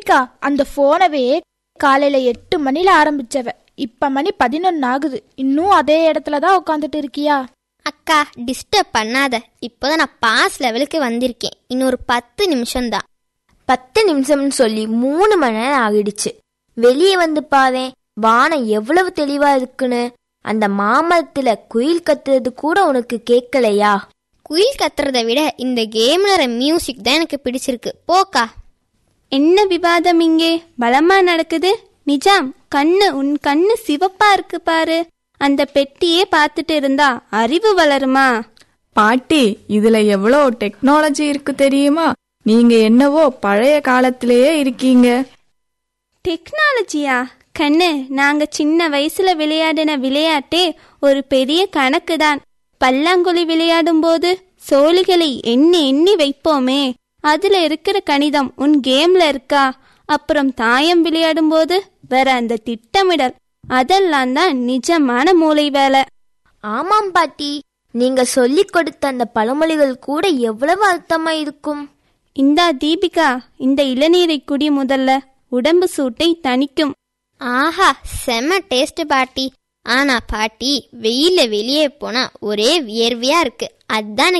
தீபிகா அந்த போனவே காலையில எட்டு மணில ஆரம்பிச்சவ இப்ப மணி பதினொன்னு ஆகுது இன்னும் அதே இடத்துல தான் உட்காந்துட்டு இருக்கியா அக்கா டிஸ்டர்ப் பண்ணாத இப்போதான் நான் பாஸ் லெவலுக்கு வந்திருக்கேன் இன்னொரு பத்து நிமிஷம்தான் பத்து நிமிஷம்னு சொல்லி மூணு மணி நேரம் ஆகிடுச்சு வெளியே வந்து பாரேன் வானம் எவ்வளவு தெளிவா இருக்குன்னு அந்த மாமரத்துல குயில் கத்துறது கூட உனக்கு கேட்கலையா குயில் கத்துறதை விட இந்த கேம்ல வர மியூசிக் தான் எனக்கு பிடிச்சிருக்கு போக்கா என்ன விவாதம் இங்கே பலமா நடக்குது நிஜாம் கண்ணு உன் கண்ணு சிவப்பா இருக்கு பாரு அந்த பெட்டியே பார்த்துட்டு இருந்தா அறிவு வளருமா பாட்டி இதுல எவ்வளோ டெக்னாலஜி இருக்கு தெரியுமா நீங்க என்னவோ பழைய காலத்திலேயே இருக்கீங்க டெக்னாலஜியா கண்ணு நாங்க சின்ன வயசுல விளையாடின விளையாட்டே ஒரு பெரிய கணக்கு தான் பல்லாங்குழி விளையாடும் போது சோழிகளை எண்ணி எண்ணி வைப்போமே அதுல இருக்கிற கணிதம் உன் கேம்ல இருக்கா அப்புறம் தாயம் விளையாடும் போது வர அந்த திட்டமிடல் அதெல்லாம் தான் நிஜமான மூளை வேலை ஆமாம் பாட்டி நீங்க சொல்லிக் கொடுத்த அந்த பழமொழிகள் கூட எவ்வளவு அர்த்தமா இருக்கும் இந்தா தீபிகா இந்த இளநீரை குடி முதல்ல உடம்பு சூட்டை தணிக்கும் ஆஹா செம டேஸ்ட் பாட்டி ஆனா பாட்டி வெயில்ல வெளியே போனா ஒரே வியர்வையா இருக்கு அதான்